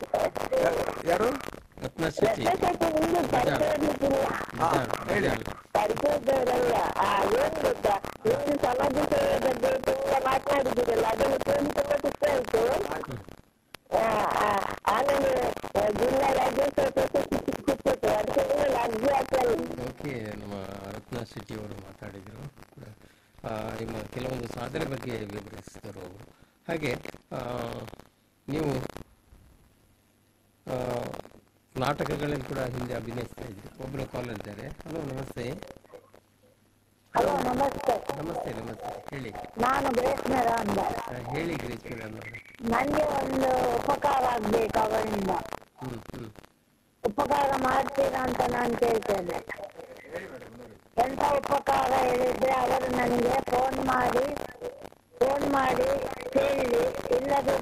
ಯಾರು ರತ್ನ ಶೆಟ್ಟಿ ರತ್ನಶೆಟ್ಟಿ ನಿಮ್ಗೆ ಪರಿಚಯ ಇರ್ಲಿಕ್ಕಿಲ್ಲ ಬಿಜಾರ್ ಹೇಳಿ. ಬಿಜಾರ್ ಪರಿಚಯದವರಲ್ಲ ಆ ಏನ್ ಗೊತ್ತಾ ನೀವು ಸಮಾಜ ಸೇವೆ ಬಗ್ಗೆ ತುಂಬಾ ಮಾತನಾಡಿದ್ದೀರಲ್ಲ ಅದನ್ನು ಕೇಳಿ ತುಂಬಾ ಖುಷಿ ಆಯ್ತು ಆ, ಆ, ಆಮೇಲೆ ಆ, ಜಿಲ್ಲಾ ರಾಜ್ಯೋತ್ಸವ ಪ್ರಶಸ್ತಿ ಸಿಕ್ಕಿತ್ತು ಅದಕ್ಕೆ ನೀವು ಅರ್ಜಿ ಹಾಕಲ್ಲ ಓಕೆ ನಮ್ಮ ರತ್ನ ಶೆಟ್ಟಿ ಅವರು ಮಾತಾಡಿದರು ಆ, ನಿಮ್ಮ ಕೆಲವೊಂದು ಸಾಧನೆ ಬಗ್ಗೆ ವಿವರಿಸಿದರು ಅವರು ಹಾಗೆ ಆ, ನೀವು ಆ, ನಾಟಕಗಳಲ್ಲಿ ಕೂಡ ಹಿಂದೆ ಅಭಿನಯಿಸ್ತಾ ಇದ್ರಿ ಒಬ್ಬರು ಕಾಲ್ ಇದ್ದಾರೆ ಹಲೋ ನಮಸ್ತೆ ಹಲೋ ನಮಸ್ತೆ ನಮಸ್ತೆ ನಮಸ್ತೆ ಹೇಳಿ ನಾನು ಗ್ರೇಸ್ನರ ಅಂದ ಆ, ಹೇಳಿ ಗ್ರೀಸ್ ಮೇಡಮ್ ಅವರೇ ನನಗೆ ಒಂದು ಉಪಕಾರ ಆಗ್ಬೇಕು ಅವರಿಂದ ಹ್ಮ್ ಹ್ಮ್ ಉಪಕಾರ ಮಾಡ್ತೀರಾ ಅಂತ ನಾನು ಕೇಳ್ತೇನೆ ಎಂತ ಉಪಕಾರ ಹೇಳಿದ್ರೆ ಅವರು ನನಗೆ ಫೋನ್ ಮಾಡಿ ಫೋನ್ ಮಾಡಿ ಹೇಳಿ ಇಲ್ಲದ